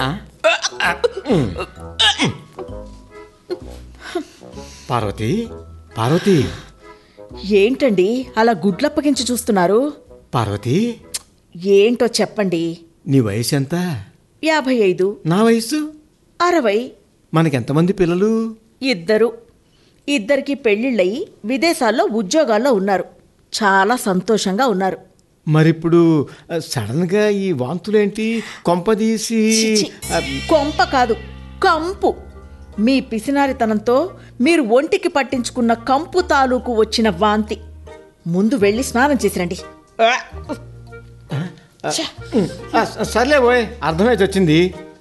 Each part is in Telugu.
పార్వతి పార్వతి ఏంటండి అలా గుడ్లప్పగించి చూస్తున్నారు పార్వతి ఏంటో చెప్పండి నీ వయసు ఎంత యాభై ఐదు నా వయసు అరవై మనకెంతమంది పిల్లలు ఇద్దరు ఇద్దరికి పెళ్ళిళ్ళయి విదేశాల్లో ఉద్యోగాల్లో ఉన్నారు చాలా సంతోషంగా ఉన్నారు మరిప్పుడు ఆ, సడన్గా ఈ వాంతులేంటి కొంపదీసి చిచి, ఆ, కొంప కాదు కంపు మీ పిసినారితనంతో మీరు ఒంటికి పట్టించుకున్న కంపు తాలూకు వచ్చిన వాంతి ముందు వెళ్ళి స్నానం చేసిరండి ఆ, సర్లే పోయ్ అర్థమైతే వచ్చింది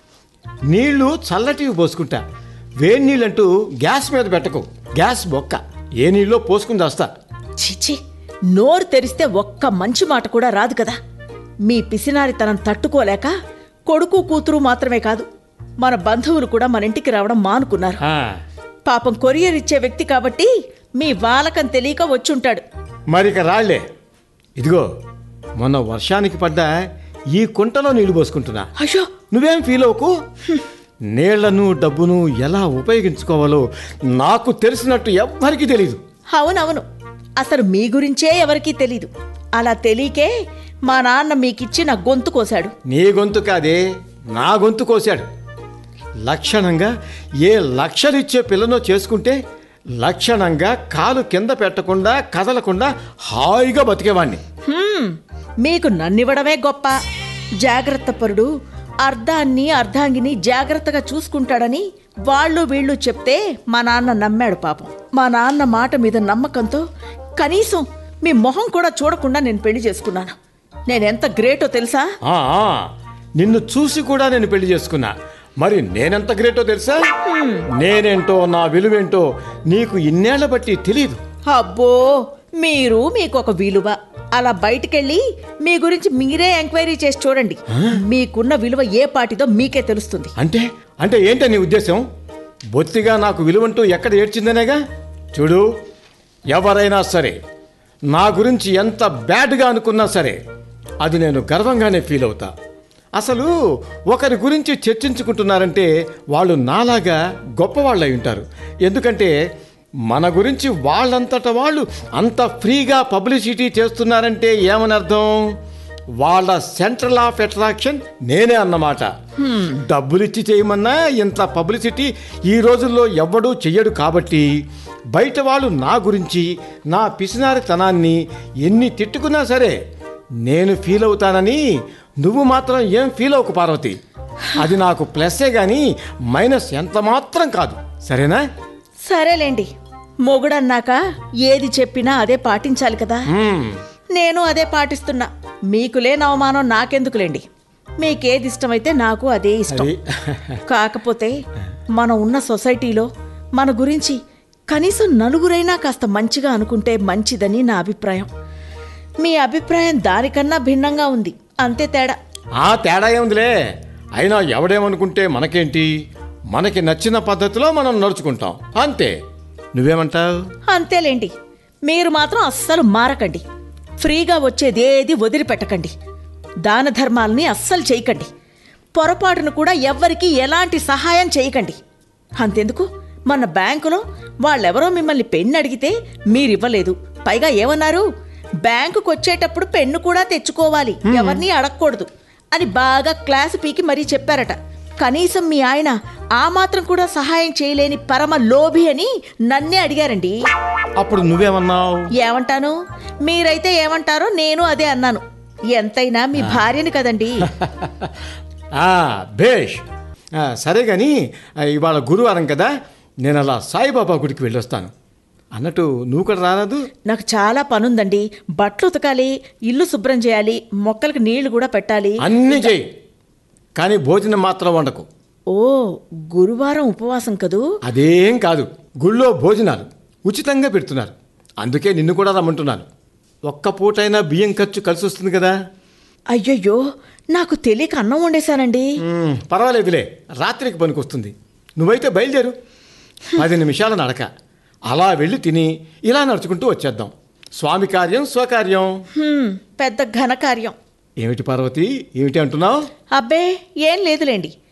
నీళ్లు చల్లటివి పోసుకుంటా వేడి నీళ్ళంటూ గ్యాస్ మీద పెట్టకు గ్యాస్ బొక్క ఏ నీళ్ళో పోసుకుని వస్తా చిచి నోరు తెరిస్తే ఒక్క మంచి మాట కూడా రాదు కదా మీ పిసినారితనం తట్టుకోలేక కొడుకు కూతురు మాత్రమే కాదు మన బంధువులు కూడా మన ఇంటికి రావడం మానుకున్నారు ఆ, పాపం కొరియర్ ఇచ్చే వ్యక్తి కాబట్టి మీ వాలకం తెలియక వచ్చుంటాడు మరిక రాళ్లే ఇదిగో మొన్న వర్షానికి పడ్డ ఈ కుంటలో నీళ్లు పోసుకుంటున్నా అయ్యో నువ్వేం ఫీల్ అవ్వకు నీళ్లను డబ్బును ఎలా ఉపయోగించుకోవాలో నాకు తెలిసినట్టు ఎవ్వరికీ తెలీదు అవునవును అసలు మీ గురించే ఎవరికీ తెలీదు అలా తెలియకే మా నాన్న మీకిచ్చి నా గొంతు కోశాడు నీ గొంతు కాదే నా గొంతు కోశాడు లక్షణంగా ఏ లక్షలిచ్చే పిల్లనో చేసుకుంటే లక్షణంగా కాలు కింద పెట్టకుండా కదలకుండా హాయిగా బతికేవాణ్ణి హ్మ్, మీకు నన్నివ్వడమే గొప్ప జాగ్రత్త పరుడు అర్ధాన్ని అర్ధాంగిని జాగ్రత్తగా చూసుకుంటాడని వాళ్ళు వీళ్ళు చెప్తే మా నాన్న నమ్మాడు పాపం మా నాన్న మాట మీద నమ్మకంతో కనీసం మీ మొహం కూడా చూడకుండా నేను పెళ్లి చేసుకున్నాను నేనెంత గ్రేటో తెలుసా ఆ, ఆ, నిన్ను చూసి కూడా నేను పెళ్లి చేసుకున్నా మరి నేనెంత గ్రేటో తెలుసా నేనేంటో నా విలువేంటో నీకు ఇన్నేళ్ల బట్టి తెలియదు అబ్బో మీరు మీకు ఒక విలువ అలా బయటికెళ్ళి మీ గురించి మీరే ఎంక్వైరీ చేసి చూడండి మీకున్న విలువ ఏ పాటిదో మీకే తెలుస్తుంది అంటే అంటే ఏంటి నీ ఉద్దేశం బొత్తిగా నాకు విలువంటూ ఎక్కడ ఏడ్చిందనేగా చూడు ఎవరైనా సరే నా గురించి ఎంత బ్యాడ్గా అనుకున్నా సరే అది నేను గర్వంగానే ఫీల్ అవుతా అసలు ఒకరి గురించి చర్చించుకుంటున్నారంటే వాళ్ళు నాలాగా గొప్పవాళ్ళు అయి ఉంటారు ఎందుకంటే మన గురించి వాళ్ళంతట వాళ్ళు అంత ఫ్రీగా పబ్లిసిటీ చేస్తున్నారంటే ఏమని అర్థం వాళ్ళ సెంట్రల్ ఆఫ్ అట్రాక్షన్ నేనే అన్నమాట డబ్బులిచ్చి చేయమన్నా ఇంత పబ్లిసిటీ ఈ రోజుల్లో ఎవ్వడూ చెయ్యడు కాబట్టి బయట వాళ్ళు నా గురించి నా పిసినారితనాన్ని ఎన్ని తిట్టుకున్నా సరే నేను ఫీల్ అవుతానని నువ్వు మాత్రం ఏం ఫీల్ అవ్వకు పార్వతి అది నాకు ప్లస్సే గాని మైనస్ ఎంత మాత్రం కాదు సరేనా సరేలేండి మొగుడన్నాక ఏది చెప్పినా అదే పాటించాలి కదా మ్మ్. నేను అదే పాటిస్తున్నా మీకు లేని అవమానం నాకెందుకులేండి మీకేది ఇష్టమైతే నాకు అదే ఇష్టం అది కాకపోతే మనం ఉన్న సొసైటీలో మన గురించి కనీసం నలుగురైనా కాస్త మంచిగా అనుకుంటే మంచిదని నా అభిప్రాయం మీ అభిప్రాయం దానికన్నా భిన్నంగా ఉంది అంతే తేడా ఆ తేడా ఏముందిలే అయినా ఎవడేమనుకుంటే మనకేంటి మనకి నచ్చిన పద్ధతిలో మనం నడుచుకుంటాం అంతే నువ్వేమంటావు అంతేలేండి మీరు మాత్రం అస్సలు మారకండి ఫ్రీగా వచ్చేది ఏది వదిలిపెట్టకండి దాన ధర్మాలని అస్సలు చేయకండి పొరపాటును కూడా ఎవ్వరికీ ఎలాంటి సహాయం చేయకండి అంతెందుకు మన బ్యాంకులో వాళ్ళెవరో మిమ్మల్ని పెన్ను అడిగితే మీరివ్వలేదు పైగా ఏమన్నారు బ్యాంకుకు వచ్చేటప్పుడు పెన్ను కూడా తెచ్చుకోవాలి ఎవరిని అడగకూడదు అని బాగా క్లాసు పీకి మరీ చెప్పారట కనీసం మీ ఆయన ఆ మాత్రం కూడా సహాయం చేయలేని పరమ లోభి అని నన్నే అడిగారండి అప్పుడు నువ్వేమన్నావు ఏమంటాను మీరైతే ఏమంటారో నేను అదే అన్నాను ఎంతైనా మీ భార్యని కదండి ఆ, భేష్ ఆ, సరే కానీ ఇవాళ గురువారం కదా నేను అలా సాయిబాబా గుడికి వెళ్ళొస్తాను అన్నట్టు నువ్వు కూడా రారాదు నాకు చాలా పనుందండి బట్టలు ఉతకాలి ఇల్లు శుభ్రం చేయాలి మొక్కలకు నీళ్లు కూడా పెట్టాలి అన్నీ చెయ్యి కానీ భోజనం మాత్రం వండకు ఓ గురువారం ఉపవాసం కదూ అదేం కాదు గుళ్ళో భోజనాలు ఉచితంగా పెడుతున్నారు అందుకే నిన్ను కూడా రమ్మంటున్నాను ఒక్క పూటైనా బియ్యం ఖర్చు కలిసి వస్తుంది కదా అయ్యయ్యో నాకు తెలియక అన్నం వండేశానండి మ్మ్, పర్వాలేదులే రాత్రికి పనికొస్తుంది నువ్వైతే బయలుదేరు పది నిమిషాల నడక అలా వెళ్ళి తిని ఇలా నడుచుకుంటూ వచ్చేద్దాం స్వామి కార్యం స్వకార్యం హ్మ్, పెద్ద ఘనకార్యం ఏమిటి పార్వతి ఏమిటి అంటున్నావు అబ్బే ఏం లేదులేండి